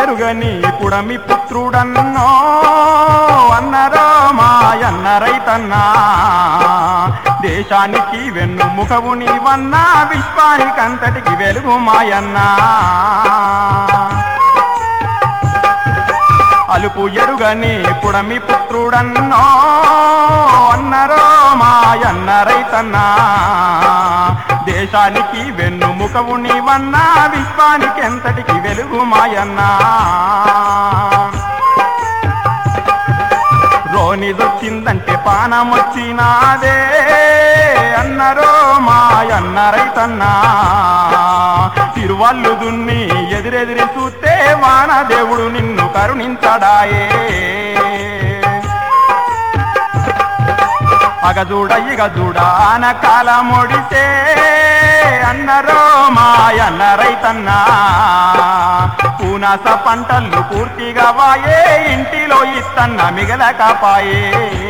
ఎరుగని పుడమి పుత్రుడన్నో అన్నరో మాయన్న రైతన్నా దేశానికి వెన్ను ముఖవు నీవన్నా విశ్వానికంతటికి వెలుగు మాయన్నా అలుపు ఎరుగని పుడమి పుత్రుడన్నో అన్నరో మాయన్న రైతన్నా దేశానికి వెన్ను ముఖవు నీవన్నా విశ్వానికి ఎంతటికి వెలుగు మాయన్నా రోని దొచ్చిందంటే పానం వచ్చినాదే అన్నరో మాయన్న రైతన్నా తిరువల్లు దున్ని ఎదురెదిరి చూస్తే వానదేవుడు నిన్ను కరుణించడాయే అగజూడ ఇగజూడ ఆనకాల మొడితే అన్నరో మాయన్న రైతన్నా పూనాస పంటలు పూర్తిగా వాయే ఇంటిలో ఇత్తన్న మిగలకపాయే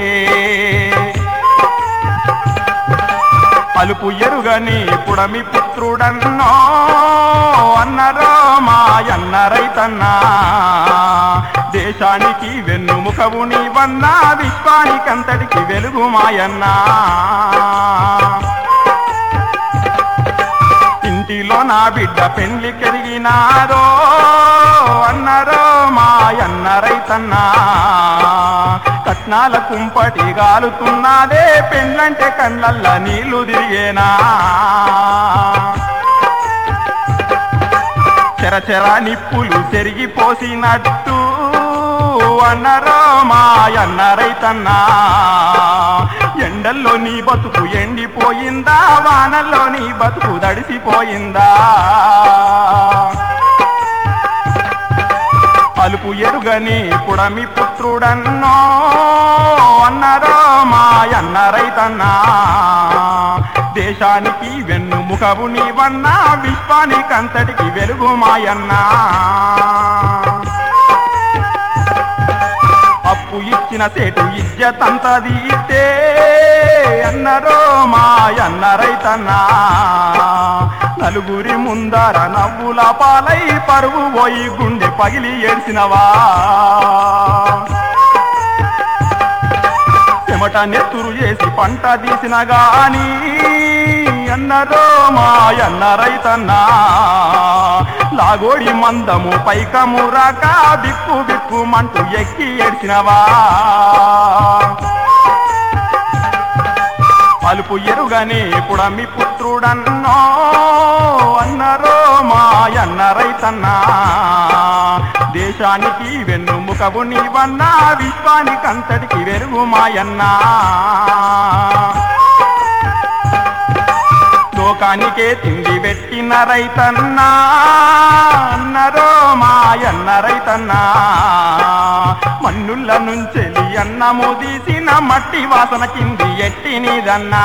అలుపు ఎరుగని పుడమి పుత్రుడన్నో అన్నరో మాయన్న రైతన్నా దేశానికి వెన్నుముఖవు నీవన్నా విశ్వానికంతటికి వెలుగు మాయన్నా ఇంటిలో నా బిడ్డ పెళ్లి కెరిగినారో అన్నరో మాయన్న రైతన్నా కట్నాల కుంపటి గాలుతున్నదే పెండ్లంటే కళ్ళల్ల నీళ్లు తిరిగేనా చెరచెర నిప్పులు చెరిగిపోసినట్టు అన్నరో మాయన్న రైతన్నా ఎండల్లో నీ బతుకు ఎండిపోయిందా వానల్లో నీ బతుకు దడిసిపోయిందా అలుపు ఎరుగని పుడమి పుత్రుడన్నో అన్నరో మాయన్న రైతన్నా దేశానికి వెన్ను ముఖవు నీవన్నా విశ్వానికంతటికి వెలుగు మాయన్నా అప్పు ఇచ్చిన సేటు ఇజ్జతంతది ఇస్తే అన్నరో మాయన్న రైతన్నా నలుగురి ముందర నవ్వుల పాలై పరుగు పోయి గుండె పగిలి ఏడ్చినవా చెమట నెత్తురు చేసి పంట తీసిన గాని అన్నరో మాయన్న రైతన్నా లాగోడి మందము పైకము రాక బిక్కు బిక్కు మంటూ ఎక్కి ఏడ్చినవా అలుపు ఎరుగని పుడమి పుత్రుడన్నో అన్నరో మాయన్న రైతన్నా దేశానికి వెన్ను ముఖవు నీవన్నా విశ్వానికంతటికి వెలుగు మాయన్నా లోకానికే తిండి పెట్టిన రైతన్నా అన్నరో మాయన్న రైతన్నా మన్నుల నుంచెలి అన్నము తీసిన మట్టి వాసన కింది ఎట్టినిదన్నా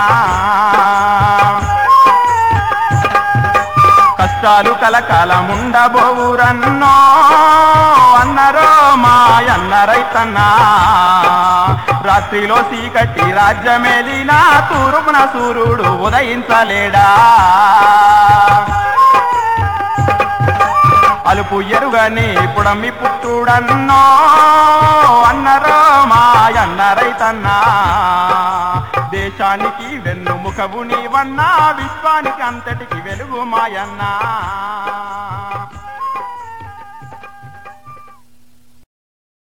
కష్టాలు కలకాలముండబోవురన్నో అన్నరో మాయన్న రైతన్నా రాత్రిలో చీకటి రాజ్యమేలినా తూర్పున సూర్యుడు ఉదయించలేడా అలుపు ఎరుగని పుడమి పుత్రుడన్నో అన్నరో మాయన్న రైతన్నా దేశానికి వెన్ను ముఖవు నీవన్నా విశ్వానికి అంతటికి వెలుగు మాయన్నా